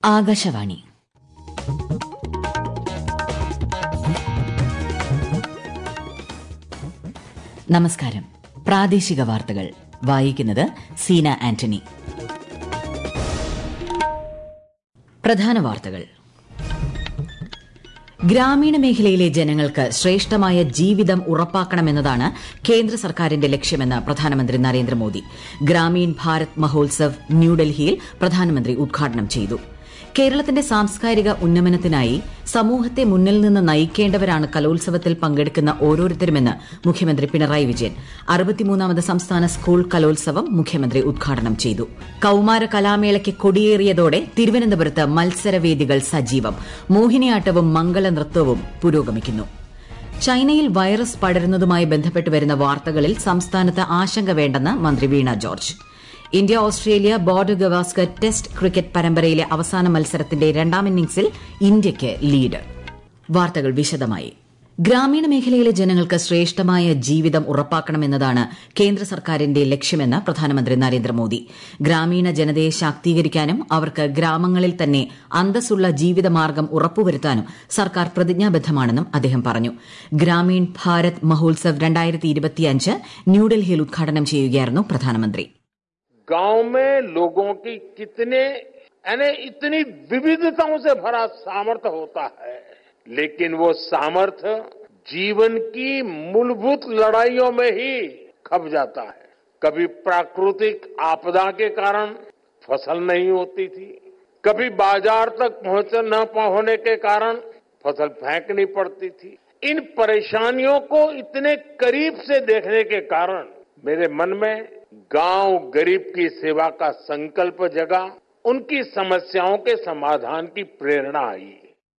ആകാശവാണി നമസ്കാരം പ്രാദേശിക വാർത്തകൾ വായിക്കുന്നത് സീന ആന്റണി പ്രധാന വാർത്തകൾ ഗ്രാമീണ മേഖലയിലെ ജനങ്ങൾക്ക് ശ്രേഷ്ഠമായ ജീവിതം ഉറപ്പാക്കണമെന്നതാണ് കേന്ദ്ര സർക്കാരിന്റെ ലക്ഷ്യമെന്ന് പ്രധാനമന്ത്രി നരേന്ദ്രമോദി ഗ്രാമീൺ ഭാരത് മഹോത്സവ് ന്യൂഡൽഹിയിൽ പ്രധാനമന്ത്രി ഉദ്ഘാടനം ചെയ്തു കേരളത്തിന്റെ സാംസ്കാരിക ഉന്നമനത്തിനായി സമൂഹത്തെ മുന്നിൽ നിന്ന് നയിക്കേണ്ടവരാണ് കലോത്സവത്തിൽ പങ്കെടുക്കുന്ന ഓരോരുത്തരുമെന്ന് മുഖ്യമന്ത്രി പിണറായി വിജയൻ അറുപത്തിമൂന്നാമത് സംസ്ഥാന സ്കൂൾ കലോത്സവം മുഖ്യമന്ത്രി ഉദ്ഘാടനം ചെയ്തു കൌമാര കലാമേളയ്ക്ക് കൊടിയേറിയതോടെ തിരുവനന്തപുരത്ത് മത്സരവേദികൾ സജീവം മോഹിനിയാട്ടവും മംഗളനൃത്തവും പുരോഗമിക്കുന്നു ചൈനയിൽ വൈറസ് പടരുന്നതുമായി ബന്ധപ്പെട്ട് വരുന്ന വാർത്തകളിൽ സംസ്ഥാനത്ത് ആശങ്ക വേണ്ടെന്ന് മന്ത്രി Veena George India Australia border Gavaskar test cricket പരമ്പരയിലെ അവസാന മത്സരത്തിന്റെ രണ്ടാം ഇന്നിംഗ്സിൽ ഇന്ത്യയ്ക്ക് ലീഡ് വാർത്തകൾ വിശദമായി ഗ്രാമീണ മേഖലയിലെ ജനങ്ങൾക്ക് ശ്രേഷ്ഠമായ ജീവിതം ഉറപ്പാക്കണമെന്നതാണ് കേന്ദ്ര സർക്കാരിന്റെ ലക്ഷ്യമെന്ന് പ്രധാനമന്ത്രി നരേന്ദ്രമോദി ഗ്രാമീണ ജനതയെ ശാക്തീകരിക്കാനും അവർക്ക് ഗ്രാമങ്ങളിൽ തന്നെ അന്തസ്സുള്ള ജീവിതമാർഗ്ഗം ഉറപ്പുവരുത്താനും സർക്കാർ പ്രതിജ്ഞാബദ്ധമാണെന്നും അദ്ദേഹം പറഞ്ഞു ഗ്രാമീൺ ഭാരത് മഹോത്സവ് ന്യൂഡൽഹിയിൽ ഉദ്ഘാടനം ചെയ്യുകയായിരുന്നു പ്രധാനമന്ത്രി गांव में लोगों की कितने यानी इतनी विविधताओं से भरा सामर्थ्य होता है लेकिन वो सामर्थ्य जीवन की मूलभूत लड़ाइयों में ही खप जाता है कभी प्राकृतिक आपदा के कारण फसल नहीं होती थी कभी बाजार तक पहुंच न होने के कारण फसल फेंकनी पड़ती थी इन परेशानियों को इतने करीब से देखने के कारण मेरे मन में गांव गरीब की सेवा का संकल्प जगा उनकी समस्याओं के समाधान की प्रेरणा आई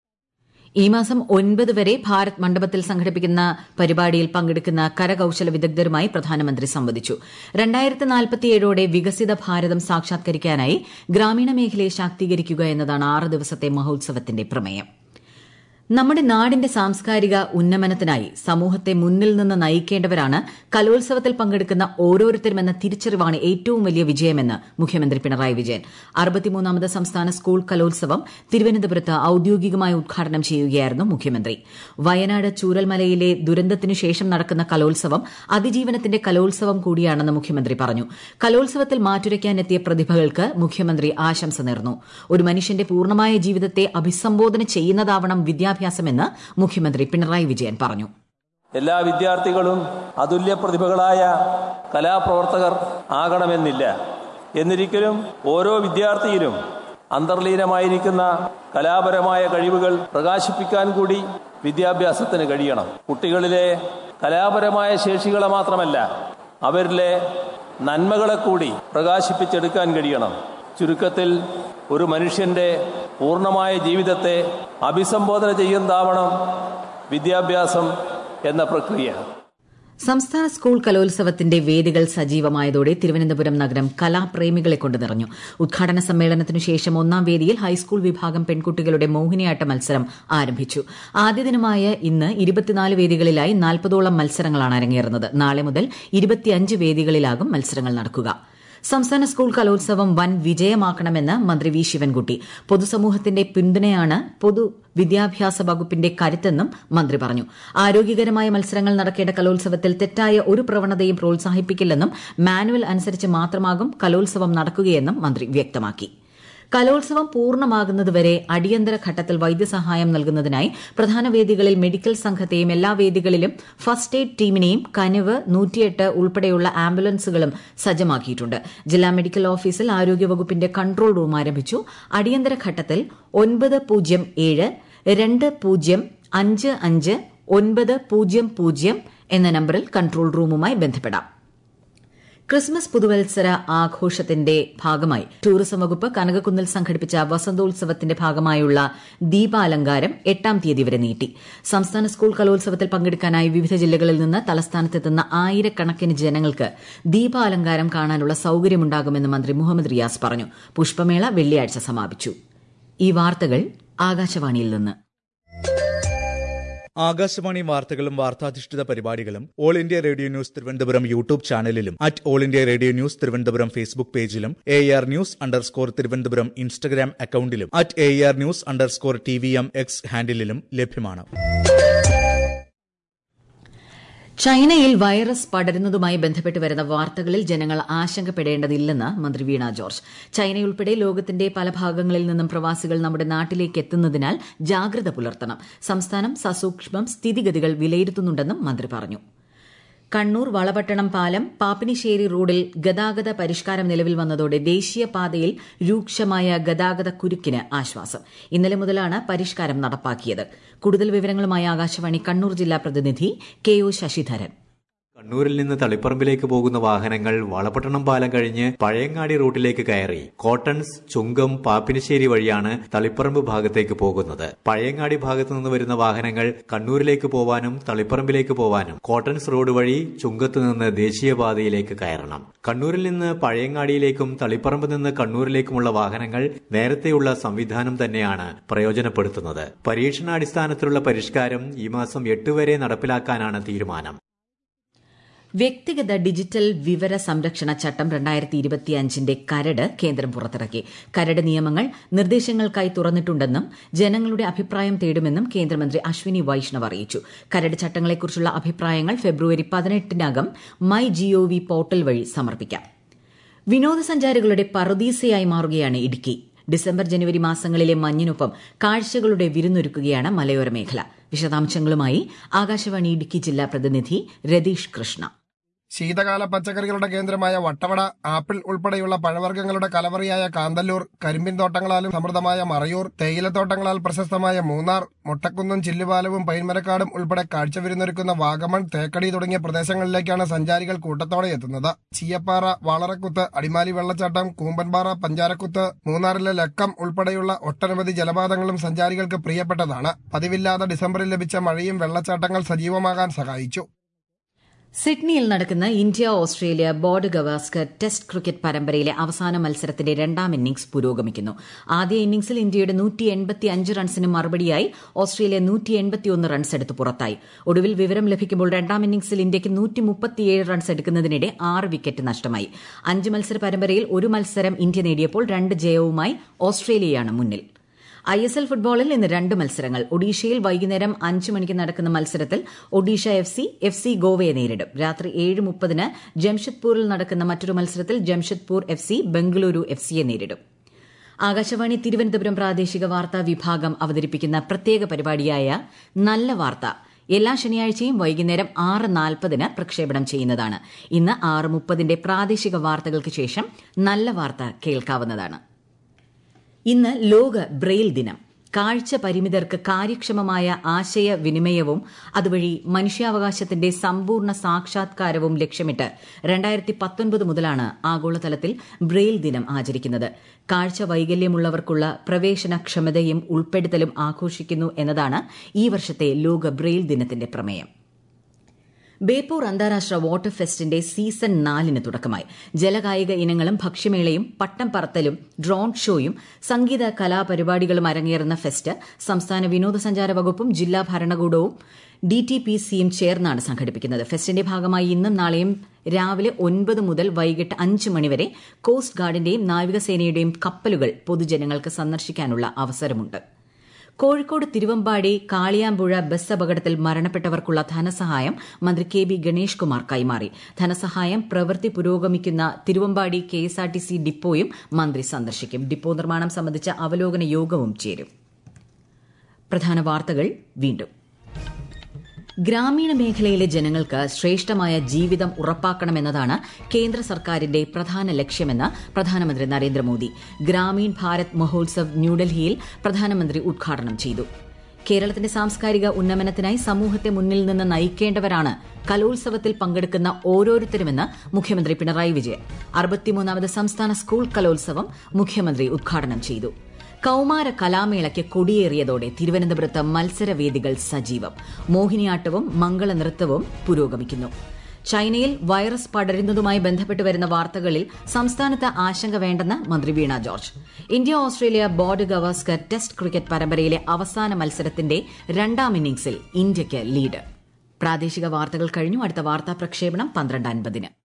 ഈ മാസം ഒൻപത് വരെ ഭാരത് മണ്ഡപത്തിൽ സംഘടിപ്പിക്കുന്ന പരിപാടിയിൽ പങ്കെടുക്കുന്ന കരകൌശല വിദഗ്ധരുമായി പ്രധാനമന്ത്രി സംവദിച്ചു രണ്ടായിരത്തി നാൽപ്പത്തിയേഴോടെ വികസിത ഭാരതം സാക്ഷാത്കരിക്കാനായി ഗ്രാമീണ മേഖലയെ ശാക്തീകരിക്കുക എന്നതാണ് ആറ് ദിവസത്തെ മഹോത്സവത്തിന്റെ പ്രമേയം നമ്മുടെ നാടിന്റെ സാംസ്കാരിക ഉന്നമനത്തിനായി സമൂഹത്തെ മുന്നിൽ നിന്ന് നയിക്കേണ്ടവരാണ് കലോത്സവത്തിൽ പങ്കെടുക്കുന്ന ഓരോരുത്തരുമെന്ന തിരിച്ചറിവാണ് ഏറ്റവും വലിയ വിജയമെന്ന് മുഖ്യമന്ത്രി പിണറായി വിജയൻ അറുപത്തിമൂന്നാമത് സംസ്ഥാന സ്കൂൾ കലോത്സവം തിരുവനന്തപുരത്ത് ഔദ്യോഗികമായി ഉദ്ഘാടനം ചെയ്യുകയായിരുന്നു മുഖ്യമന്ത്രി വയനാട് ചൂരൽമലയിലെ ദുരന്തത്തിനു ശേഷം നടക്കുന്ന കലോത്സവം അതിജീവനത്തിന്റെ കലോത്സവം കൂടിയാണെന്ന് മുഖ്യമന്ത്രി പറഞ്ഞു കലോത്സവത്തിൽ മാറ്റുരയ്ക്കാനെത്തിയ പ്രതിഭകൾക്ക് മുഖ്യമന്ത്രി ആശംസ നേർന്നു ഒരു മനുഷ്യന്റെ പൂർണ്ണമായ ജീവിതത്തെ അഭിസംബോധന ചെയ്യുന്നതാവണം വിദ്യാഭ്യാസം വിദ്യാഭ്യാസമെന്ന് മുഖ്യമന്ത്രി പിണറായി വിജയൻ പറഞ്ഞു എല്ലാ വിദ്യാർത്ഥികളും അതുല്യ പ്രതിഭകളായ കലാപ്രവർത്തകർ ആകണമെന്നില്ല എന്നിരിക്കലും ഓരോ വിദ്യാർത്ഥിയിലും അന്തർലീനമായിരിക്കുന്ന കലാപരമായ കഴിവുകൾ പ്രകാശിപ്പിക്കാൻ കൂടി വിദ്യാഭ്യാസത്തിന് കഴിയണം കുട്ടികളിലെ കലാപരമായ ശേഷികളെ മാത്രമല്ല അവരിലെ നന്മകളെ കൂടി പ്രകാശിപ്പിച്ചെടുക്കാൻ കഴിയണം ചുരുക്കത്തിൽ ഒരു മനുഷ്യന്റെ പൂർണ്ണമായ ജീവിതത്തെ അഭിസംബോധന ചെയ്യുന്നതാവണം വിദ്യാഭ്യാസം എന്ന പ്രക്രിയ സംസ്ഥാന സ്കൂൾ കലോത്സവത്തിന്റെ വേദികൾ സജീവമായതോടെ തിരുവനന്തപുരം നഗരം കലാപ്രേമികളെ കൊണ്ട് നിറഞ്ഞു ഉദ്ഘാടന സമ്മേളനത്തിനു ശേഷം ഒന്നാം വേദിയിൽ ഹൈസ്കൂൾ വിഭാഗം പെൺകുട്ടികളുടെ മോഹിനിയാട്ട മത്സരം ആരംഭിച്ചു ആദ്യ ദിനമായ ഇന്ന് ഇരുപത്തിനാല് വേദികളിലായി നാൽപ്പതോളം മത്സരങ്ങളാണ് അരങ്ങേറുന്നത് നാളെ മുതൽ ഇരുപത്തിയഞ്ച് വേദികളിലാകും മത്സരങ്ങൾ നടക്കുക സംസ്ഥാന സ്കൂൾ കലോത്സവം വൻ വിജയമാക്കണമെന്ന് മന്ത്രി വി ശിവൻകുട്ടി പൊതുസമൂഹത്തിന്റെ പിന്തുണയാണ് പൊതുവിദ്യാഭ്യാസ വകുപ്പിന്റെ കരുത്തെന്നും മന്ത്രി പറഞ്ഞു ആരോഗ്യകരമായ മത്സരങ്ങൾ നടക്കേണ്ട കലോത്സവത്തിൽ തെറ്റായ ഒരു പ്രവണതയും പ്രോത്സാഹിപ്പിക്കില്ലെന്നും മാനുവൽ അനുസരിച്ച് മാത്രമാകും കലോത്സവം നടക്കുകയെന്നും മന്ത്രി വ്യക്തമാക്കി കലോത്സവം പൂർണ്ണമാകുന്നതുവരെ അടിയന്തര ഘട്ടത്തിൽ വൈദ്യസഹായം നൽകുന്നതിനായി പ്രധാന വേദികളിൽ മെഡിക്കൽ സംഘത്തെയും എല്ലാ വേദികളിലും ഫസ്റ്റ് എയ്ഡ് ടീമിനെയും കനിവ് നൂറ്റിയെട്ട് ഉൾപ്പെടെയുള്ള ആംബുലൻസുകളും സജ്ജമാക്കിയിട്ടുണ്ട് ജില്ലാ മെഡിക്കൽ ഓഫീസിൽ ആരോഗ്യവകുപ്പിന്റെ കൺട്രോൾ റൂം ആരംഭിച്ചു അടിയന്തര ഘട്ടത്തിൽ ഒൻപത് പൂജ്യം ഏഴ് രണ്ട് പൂജ്യം അഞ്ച് അഞ്ച് ഒൻപത് പൂജ്യം പൂജ്യം എന്ന നമ്പറിൽ കൺട്രോൾ റൂമുമായി ബന്ധപ്പെടാം ക്രിസ്മസ് പുതുവത്സര ആഘോഷത്തിന്റെ ഭാഗമായി ടൂറിസം വകുപ്പ് കനകക്കുന്നിൽ സംഘടിപ്പിച്ച വസന്തോത്സവത്തിന്റെ ഭാഗമായുള്ള ദീപാലങ്കാരം എട്ടാം തീയതി വരെ നീട്ടി സംസ്ഥാന സ്കൂൾ കലോത്സവത്തിൽ പങ്കെടുക്കാനായി വിവിധ ജില്ലകളിൽ നിന്ന് തലസ്ഥാനത്തെത്തുന്ന ആയിരക്കണക്കിന് ജനങ്ങൾക്ക് ദീപാലങ്കാരം കാണാനുള്ള സൌകര്യമുണ്ടാകുമെന്ന് മന്ത്രി മുഹമ്മദ് റിയാസ് പറഞ്ഞു പുഷ്പമേള വെള്ളിയാഴ്ച സമാപിച്ചു ഈ വാർത്തകൾ ആകാശവാണിയിൽ നിന്ന് ആകാശവാണി വാർത്തകളും വാർത്താധിഷ്ഠിത പരിപാടികളും All India Radio News Thiruvananthapuram YouTube ചാനലിലും at All India Radio News Thiruvananthapuram Facebook പേജിലും A R news underscore Thiruvananthapuram Instagram അക്കൌണ്ടിലും at A R news underscore T V M X ഹാൻഡിലും ലഭ്യമാണ് ചൈനയിൽ വൈറസ് പടരുന്നതുമായി ബന്ധപ്പെട്ട് വരുന്ന വാർത്തകളിൽ ജനങ്ങൾ ആശങ്കപ്പെടേണ്ടതില്ലെന്ന് മന്ത്രി വീണ ജോർജ് ചൈനയുൾപ്പെടെ ലോകത്തിന്റെ പല ഭാഗങ്ങളിൽ നിന്നും പ്രവാസികൾ നമ്മുടെ നാട്ടിലേക്ക് എത്തുന്നതിനാൽ ജാഗ്രത പുലർത്തണം സംസ്ഥാനം സസൂക്ഷ്മം സ്ഥിതിഗതികൾ വിലയിരുത്തുന്നുണ്ടെന്നും മന്ത്രി പറഞ്ഞു കണ്ണൂർ വളപട്ടണം പാലം പാപ്പിനിശ്ശേരി റോഡിൽ ഗതാഗത പരിഷ്കാരം നിലവിൽ വന്നതോടെ ദേശീയപാതയിൽ രൂക്ഷമായ ഗതാഗത കുരുക്കിന് ആശ്വാസം ഇന്നലെ മുതലാണ് പരിഷ്കാരം നടപ്പാക്കിയത് കൂടുതൽ വിവരങ്ങളുമായി ആകാശവാണി കണ്ണൂർ ജില്ലാ പ്രതിനിധി കെ ഒ ശശിധരൻ കണ്ണൂരിൽ നിന്ന് തളിപ്പറമ്പിലേക്ക് പോകുന്ന വാഹനങ്ങൾ വളപട്ടണം പാലം കഴിഞ്ഞ് പഴയങ്ങാടി റൂട്ടിലേക്ക് കയറി കോട്ടൺസ് ചുങ്കം പാപ്പിനിശ്ശേരി വഴിയാണ് തളിപ്പറമ്പ് ഭാഗത്തേക്ക് പോകുന്നത് പഴയങ്ങാടി ഭാഗത്തു നിന്ന് വരുന്ന വാഹനങ്ങൾ കണ്ണൂരിലേക്ക് പോവാനും തളിപ്പറമ്പിലേക്ക് പോവാനും കോട്ടൺസ് റോഡ് വഴി ചുങ്കത്ത് നിന്ന് ദേശീയപാതയിലേക്ക് കയറണം കണ്ണൂരിൽ നിന്ന് പഴയങ്ങാടിയിലേക്കും തളിപ്പറമ്പ് നിന്ന് കണ്ണൂരിലേക്കുമുള്ള വാഹനങ്ങൾ നേരത്തെയുള്ള സംവിധാനം തന്നെയാണ് പ്രയോജനപ്പെടുത്തുന്നത് പരീക്ഷണാടിസ്ഥാനത്തിലുള്ള പരിഷ്കാരം ഈ മാസം എട്ട് വരെ നടപ്പിലാക്കാനാണ് തീരുമാനം വ്യക്തിഗത ഡിജിറ്റൽ വിവര സംരക്ഷണ ചട്ടം രണ്ടായിരത്തി ഇരുപത്തിയഞ്ചിന്റെ കരട് കേന്ദ്രം പുറത്തിറക്കി കരട് നിയമങ്ങൾ നിർദ്ദേശങ്ങൾക്കായി തുറന്നിട്ടുണ്ടെന്നും ജനങ്ങളുടെ അഭിപ്രായം തേടുമെന്നും കേന്ദ്രമന്ത്രി അശ്വിനി വൈഷ്ണവ് അറിയിച്ചു കരട് ചട്ടങ്ങളെക്കുറിച്ചുള്ള അഭിപ്രായങ്ങൾ ഫെബ്രുവരി പതിനെട്ടിനകം മൈ ജിഒവി പോർട്ടൽ വഴി സമർപ്പിക്കാം വിനോദസഞ്ചാരികളുടെ പറുദീസയായി മാറുകയാണ് ഇടുക്കി ഡിസംബർ ജനുവരി മാസങ്ങളിലെ മഞ്ഞിനൊപ്പം കാഴ്ചകളുടെ വിരുന്നൊരുക്കുകയാണ് മലയോര മേഖല വിശദാംശങ്ങളുമായി ആകാശവാണി ഇടുക്കി ജില്ലാ പ്രതിനിധി രതീഷ് കൃഷ്ണ ശീതകാല പച്ചക്കറികളുടെ കേന്ദ്രമായ വട്ടവട ആപ്പിൾ ഉൾപ്പെടെയുള്ള പഴവർഗ്ഗങ്ങളുടെ കലവറിയായ കാന്തല്ലൂർ കരിമ്പിൻ തോട്ടങ്ങളാലും സമൃദ്ധമായ മറയൂർ തേയിലത്തോട്ടങ്ങളാൽ പ്രശസ്തമായ മൂന്നാർ മുട്ടക്കുന്നും ചില്ലുപാലവും പൈൻമരക്കാടും ഉൾപ്പെടെ കാഴ്ചവിരുന്നൊരുക്കുന്ന വാഗമൺ തേക്കടി തുടങ്ങിയ പ്രദേശങ്ങളിലേക്കാണ് സഞ്ചാരികൾ കൂട്ടത്തോടെ എത്തുന്നത് ചീയപ്പാറ വാളറക്കുത്ത് അടിമാലി വെള്ളച്ചാട്ടം കൂമ്പൻപാറ പഞ്ചാരക്കുത്ത് മൂന്നാറിലെ ലക്കം ഉൾപ്പെടെയുള്ള ഒട്ടനവധി ജലപാതങ്ങളും സഞ്ചാരികൾക്ക് പ്രിയപ്പെട്ടതാണ് പതിവില്ലാതെ ഡിസംബറിൽ ലഭിച്ച മഴയും വെള്ളച്ചാട്ടങ്ങൾ സജീവമാകാൻ സഹായിച്ചു സിഡ്നിയിൽ നടക്കുന്ന India Australia board Gavaskar test cricket പരമ്പരയിലെ അവസാന മത്സരത്തിന്റെ രണ്ടാം ഇന്നിംഗ്സ് പുരോഗമിക്കുന്നു ആദ്യ ഇന്നിംഗ്സിൽ ഇന്ത്യയുടെ നൂറ്റി എൺപത്തിയഞ്ച് റൺസിന് മറുപടിയായി ഓസ്ട്രേലിയ നൂറ്റി എൺപത്തിയൊന്ന് റൺസ് എടുത്ത് പുറത്തായി ഒടുവിൽ വിവരം ലഭിക്കുമ്പോൾ രണ്ടാം ഇന്നിംഗ്സിൽ ഇന്ത്യയ്ക്ക് നൂറ്റി മുപ്പത്തിയേഴ് റൺസ് എടുക്കുന്നതിനിടെ ആറ് വിക്കറ്റ് നഷ്ടമായി അഞ്ച് മത്സര പരമ്പരയിൽ ഒരു മത്സരം ഇന്ത്യ നേടിയപ്പോൾ രണ്ട് ജയവുമായി ഓസ്ട്രേലിയയാണ് മുന്നിൽ ഐ എസ് എൽ ഫുട്ബോളിൽ ഇന്ന് രണ്ട് മത്സരങ്ങൾ ഒഡീഷയിൽ വൈകുന്നേരം അഞ്ച് മണിക്ക് നടക്കുന്ന മത്സരത്തിൽ Odisha F C F C ഗോവയെ നേരിടും രാത്രി ഏഴ് മുപ്പതിന് ജംഷഡ്പൂരിൽ നടക്കുന്ന മറ്റൊരു മത്സരത്തിൽ Jamshedpur F C Bengaluru F സിയെ നേരിടും ആകാശവാണി തിരുവനന്തപുരം പ്രാദേശിക വാർത്താ വിഭാഗം അവതരിപ്പിക്കുന്ന പ്രത്യേക പരിപാടിയായ നല്ല വാർത്ത എല്ലാ ശനിയാഴ്ചയും വൈകുന്നേരം ആറ് നാൽപ്പതിന് പ്രക്ഷേപണം ചെയ്യുന്നതാണ് ഇന്ന് ആറ് മുപ്പതിന്റെ പ്രാദേശിക വാർത്തകൾക്ക് ശേഷം നല്ല വാർത്ത കേൾക്കാവുന്നതാണ് ഇന്ന് ലോക ബ്രെയിൽ ദിനം കാഴ്ച പരിമിതർക്ക് കാര്യക്ഷമമായ ആശയവിനിമയവും അതുവഴി മനുഷ്യാവകാശത്തിന്റെ സമ്പൂർണ്ണ സാക്ഷാത്കാരവും ലക്ഷ്യമിട്ട് രണ്ടായിരത്തി പത്തൊൻപത് മുതലാണ് ആഗോളതലത്തിൽ ബ്രെയിൽ ദിനം ആചരിക്കുന്നത് കാഴ്ച വൈകല്യമുള്ളവർക്കുള്ള പ്രവേശനക്ഷമതയും ഉൾപ്പെടുത്തലും ആഘോഷിക്കുന്നു എന്നതാണ് ഈ വർഷത്തെ ലോക ബ്രെയിൽ ദിനത്തിന്റെ പ്രമേയം ബേപ്പൂർ അന്താരാഷ്ട്ര വാട്ടർ ഫെസ്റ്റിന്റെ സീസൺ നാലിന് തുടക്കമായി ജലകായിക ഇനങ്ങളും ഭക്ഷ്യമേളയും പട്ടം പറത്തലും ഡ്രോൺ ഷോയും സംഗീത കലാപരിപാടികളും അരങ്ങേറുന്ന ഫെസ്റ്റ് സംസ്ഥാന വിനോദസഞ്ചാര വകുപ്പും ജില്ലാ ഭരണകൂടവും ഡി ടി പി സിയും ചേർന്നാണ് സംഘടിപ്പിക്കുന്നത് ഫെസ്റ്റിന്റെ ഭാഗമായി ഇന്നും നാളെയും രാവിലെ ഒൻപത് മുതൽ വൈകിട്ട് അഞ്ച് മണിവരെ കോസ്റ്റ് ഗാർഡിന്റെയും നാവികസേനയുടെയും കപ്പലുകൾ പൊതുജനങ്ങൾക്ക് സന്ദർശിക്കാനുള്ള അവസരമുണ്ട് കോഴിക്കോട് തിരുവമ്പാടി കാളിയാമ്പുഴ ബസ് അപകടത്തിൽ മരണപ്പെട്ടവർക്കുള്ള ധനസഹായം മന്ത്രി കെ ബി ഗണേഷ് കുമാർ കൈമാറി ധനസഹായം പ്രവൃത്തി പുരോഗമിക്കുന്ന തിരുവമ്പാടി കെഎസ്ആർടിസി ഡിപ്പോയും മന്ത്രി സന്ദർശിക്കും ഡിപ്പോ നിർമ്മാണം സംബന്ധിച്ച അവലോകന യോഗവും ചേരും പ്രധാന വാർത്തകൾ വീണ്ടും ഗ്രാമീണ മേഖലയിലെ ജനങ്ങൾക്ക് ശ്രേഷ്ഠമായ ജീവിതം ഉറപ്പാക്കണമെന്നതാണ് കേന്ദ്ര സർക്കാരിന്റെ പ്രധാന ലക്ഷ്യമെന്ന് പ്രധാനമന്ത്രി നരേന്ദ്രമോദി ഗ്രാമീൺ ഭാരത് മഹോത്സവ് ന്യൂഡൽഹിയിൽ പ്രധാനമന്ത്രി ഉദ്ഘാടനം ചെയ്തു കേരളത്തിന്റെ സാംസ്കാരിക ഉന്നമനത്തിനായി സമൂഹത്തെ മുന്നിൽ നിന്ന് നയിക്കേണ്ടവരാണ് കലോത്സവത്തിൽ പങ്കെടുക്കുന്ന ഓരോരുത്തരുമെന്ന് മുഖ്യമന്ത്രി പിണറായി വിജയൻ അറുപത്തിമൂന്നാമത് സംസ്ഥാന സ്കൂൾ കലോത്സവം മുഖ്യമന്ത്രി ഉദ്ഘാടനം ചെയ്തു കൌമാര കലാമേളയ്ക്ക് കൊടിയേറിയതോടെ തിരുവനന്തപുരത്ത് മത്സരവേദികൾ സജീവം മോഹിനിയാട്ടവും മംഗളനൃത്തവും പുരോഗമിക്കുന്നു ചൈനയിൽ വൈറസ് പടരുന്നതുമായി ബന്ധപ്പെട്ട് വരുന്ന വാർത്തകളിൽ സംസ്ഥാനത്ത് ആശങ്ക വേണ്ടെന്ന് മന്ത്രി Veena George India Australia board Gavaskar test cricket പരമ്പരയിലെ അവസാന മത്സരത്തിന്റെ രണ്ടാം ഇന്നിംഗ്സിൽ ഇന്ത്യയ്ക്ക് ലീഡ് പ്രാദേശിക വാർത്തകൾ കഴിഞ്ഞു അടുത്ത വാർത്താ പ്രക്ഷേപണം പന്ത്രണ്ട് അൻപതിന്